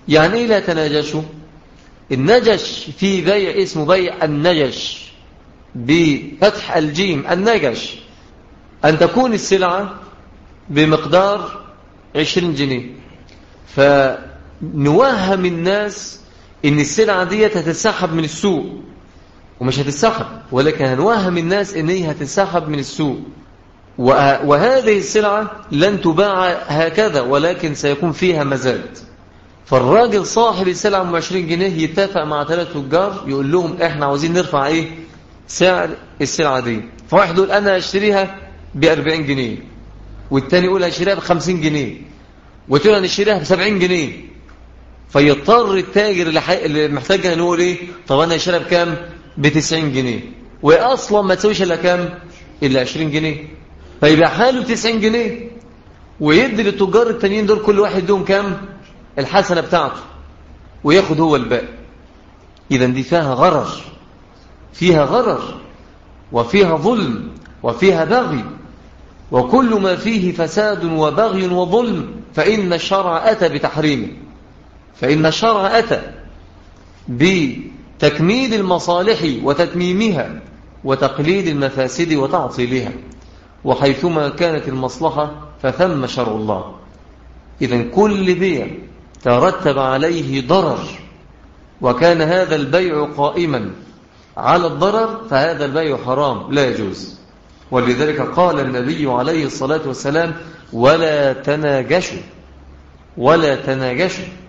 يعني إيه لا تناجشوا النجش في بيع اسمه بيع النجش بفتح الجيم النجش أن تكون السلعة بمقدار عشرين جنيه فنوهم الناس ان السلعة دي هتتسحب من السوق ومش هتتسحب ولكن هنوهم الناس ان هي هتتسحب من السوق وهذه السلعة لن تباع هكذا ولكن سيكون فيها مزاد فالراجل صاحب السلعة ام 20 جنيه يتفق مع ثلاث تجار يقول لهم احنا عاوزين نرفع ايه سعر السلعة دي فواحد يقول انا اشتريها ب 40 جنيه والتاني يقول اشتريها ب 50 جنيه وتقول انا اشتريها ب 70 جنيه فيضطر التاجر اللي محتاجها نقول ايه طب انا اشتريها بكام ب 90 جنيه واصلا ما تسويش الا كام الا 20 جنيه فيبقى حاله 90 جنيه ويدي للتجار التانيين دول كل واحد لهم كام الحسنه بتاعته وياخد هو الباقي اذا دي فيها غرر فيها غرر وفيها ظلم وفيها بغي وكل ما فيه فساد وبغي وظلم فإن الشرع أتى بتحريمه فإن الشرع أتى بتكميل المصالح وتتميمها وتقليد المفاسد وتعطيلها وحيثما كانت المصلحة فثم شرع الله إذا كل بيع ترتب عليه ضرر وكان هذا البيع قائما على الضرر فهذا البيع حرام لا يجوز ولذلك قال النبي عليه الصلاة والسلام ولا تناجشوا ولا تناجشوا